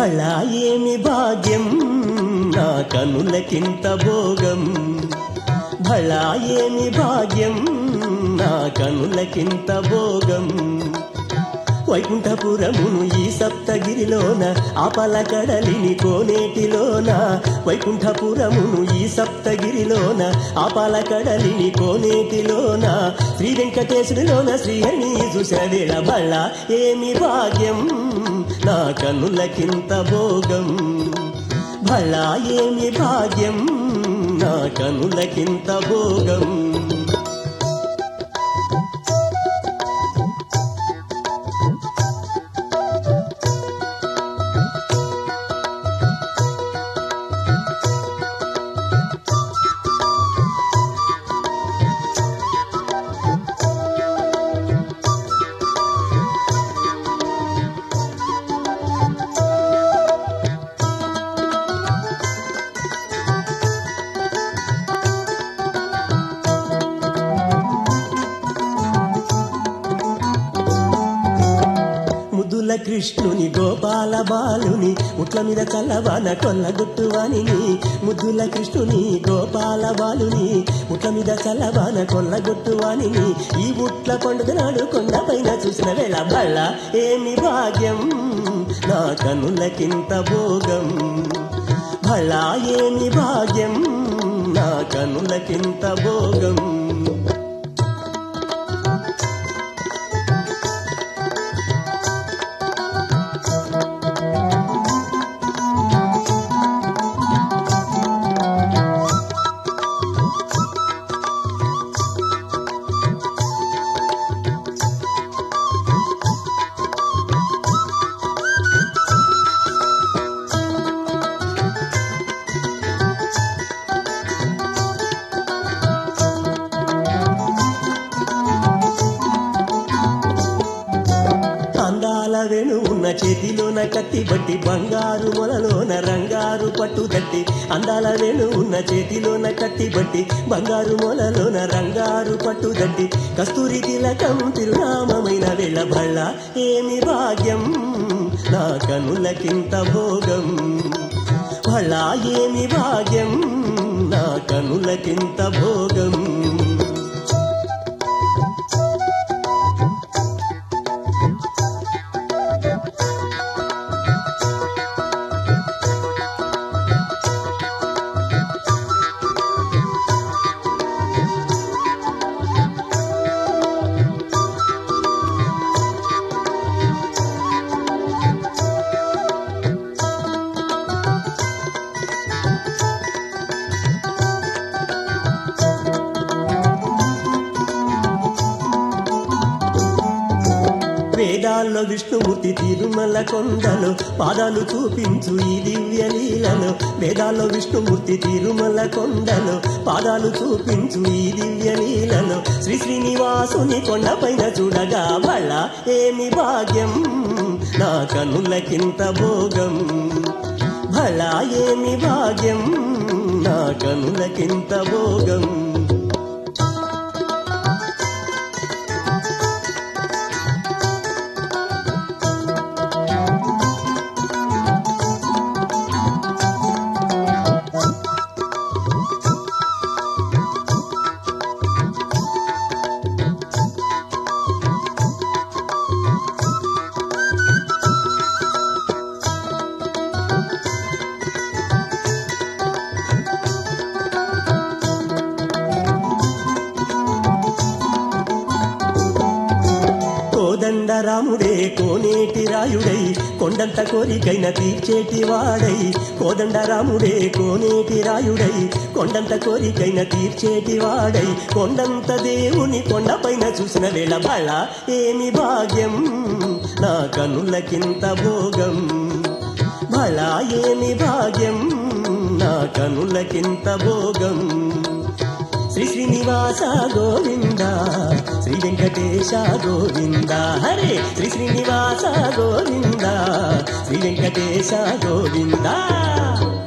భళా ఏమి భాగ్యం నా కనులకింత భోగం భళా ఏమి భాగ్యం నా కనులకింత భోగం వైకుంఠపురమును ఈ సప్తగిరిలోన ఆపల కడలిని కోనేటిలోన వైకుంఠపురమును ఈ సప్తగిరిలోన ఆపల కడలిని కోనేటిలోన శ్రీ వెంకటేశ్వరిలోన శ్రీహరిని చూసేవేళ బళ్ళ ఏమి భాగ్యం నా కనులకింత భోగం భళ ఏమి భాగ్యం నా కనులకింత భోగం ముద్దుల కృష్ణుని గోపాల బాలుని ముట్ల మీద చల్లవాన కొల్లగొట్టువాని ముద్దుల కృష్ణుని గోపాల బాలుని ముట్ల మీద చల్లవాన కొల్లగొట్టువాని ఈ ముట్ల పండుగ నాడు కొండపైన చూసిన వేళ బళ్ళ ఏమి భాగ్యం నా కనులకింత భోగం భళ ఏమి భాగ్యం నా కనులకింత భోగం అందాల వెను ఉన్న చేతిలోన కత్తి బట్టి బంగారు మొలలోన రంగారు పట్టు తట్టి అందాల వెను ఉన్న చేతిలోన కత్తి బట్టి బంగారు మొలలోన రంగారు పట్టు తట్టి కస్తూరి తిలకం తిరునామమైన వెళ్ళ భళ్ళ ఏమి భాగ్యం నా కనులకింత భోగం భళ్ళ ఏమి భాగ్యం నా కనులకింత భోగం వేదాల్లో విష్ణుమూర్తి తిరుమల కొండలో పాదాలు చూపించు ఈ దివ్య లీలలో వేదాల్లో విష్ణుమూర్తి తిరుమల కొండలో పాదాలు చూపించు ఈ దివ్య లీలలో శ్రీ శ్రీనివాసుని కొండపైన చూడగా వాళ్ళ ఏమి భాగ్యం నా కనులకింత భోగం భళ ఏమి భాగ్యం నా కనులకింత భోగం కోదండ రాముడే కోనేటి రాయుడై కొండంత కోరికైన తీర్చేటి వాడై కోదండ రాముడే కోనేటి రాయుడై కొండంత కోరికైన తీర్చేటి వాడై కొండంత దేవుని కొండపైన చూసిన వేళ బళ ఏమి భాగ్యం నా కనులకింత భోగం బళ ఏమి భాగ్యం నా కనులకింత భోగం శ్రీ శ్రీనివాస గోవింద శ్రీ వెంకటేశ గోవింద హరే శ్రీ శ్రీనివాస గోవింద శ్రీ వెంకటేశ గోవింద